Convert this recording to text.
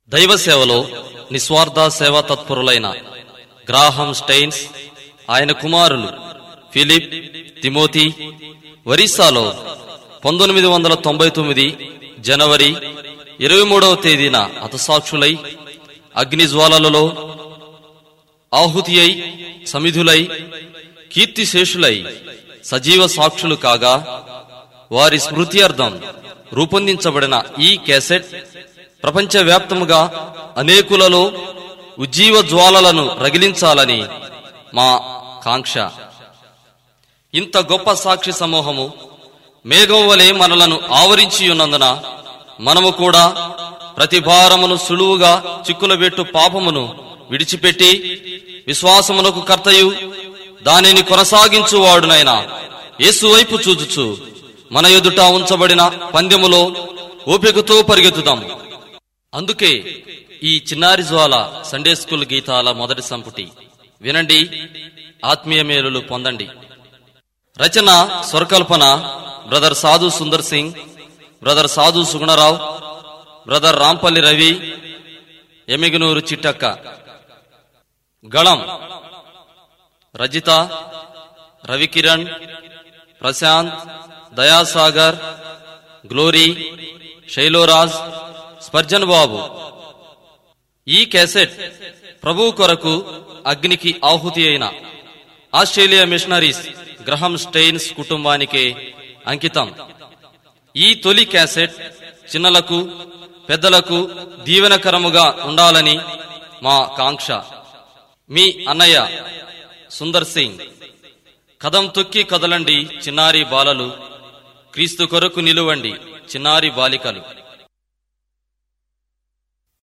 దైవ సేవలో నిస్వార్థ సేవా తత్పరులైన గ్రాహం స్టైన్స్ ఆయన కుమారులు ఫిలిప్ తిమోతి ఒరిస్సాలో పంతొమ్మిది వందల తొంభై తొమ్మిది జనవరి ఇరవై మూడవ తేదీన హతసాక్షులై అగ్నిజ్వాలలలో ఆహుతి అయి సమిధులై కీర్తిశేషులై సజీవ సాక్షులు కాగా వారి స్మృత్యర్థం రూపొందించబడిన ఈ క్యాసెట్ ప్రపంచవ్యాప్తముగా అనేకులలో ఉజ్జీవ జ్వాలలను రగిలించాలని మా కాంక్ష ఇంత గొప్ప సాక్షి సమూహము మేఘం వలె మనలను ఆవరించి ఉన్నందున మనము కూడా ప్రతి భారమును సులువుగా చిక్కులబెట్టు పాపమును విడిచిపెట్టి విశ్వాసమునకు కర్తయు దానిని కొనసాగించువాడునైనా యేసు వైపు చూచుచు మన ఎదుట ఉంచబడిన పందెములో ఓపికతో పరిగెత్తుదాం అందుకే ఈ చిన్నారి జ్వాల సండే స్కూల్ గీతాల మొదటి సంపుటి వినండి ఆత్మీయ మేలులు పొందండి రచన స్వరకల్పన బ్రదర్ సాధు సుందర్ సింగ్ బ్రదర్ సాధు సుగుణరావు బ్రదర్ రాంపల్లి రవి ఎమిగనూరు చిట్టక్క గళం రజిత రవికిరణ్ ప్రశాంత్ దయాసాగర్ గ్లోరీ శైలోరాజ్ స్పర్జన్ బాబు ఈ క్యాసెట్ ప్రభు కొరకు అగ్నికి ఆహుతి అయిన ఆస్ట్రేలియా మిషనరీస్ గ్రహం స్టెయిన్స్ కుటుంబానికే అంకితం ఈ తొలి క్యాసెట్ చిన్నలకు పెద్దలకు దీవెనకరముగా ఉండాలని మా కాంక్ష మీ అన్నయ్య సుందర్ సింగ్ కదం తొక్కి కదలండి చిన్నారి బాలలు క్రీస్తు కొరకు నిలువండి చిన్నారి బాలికలు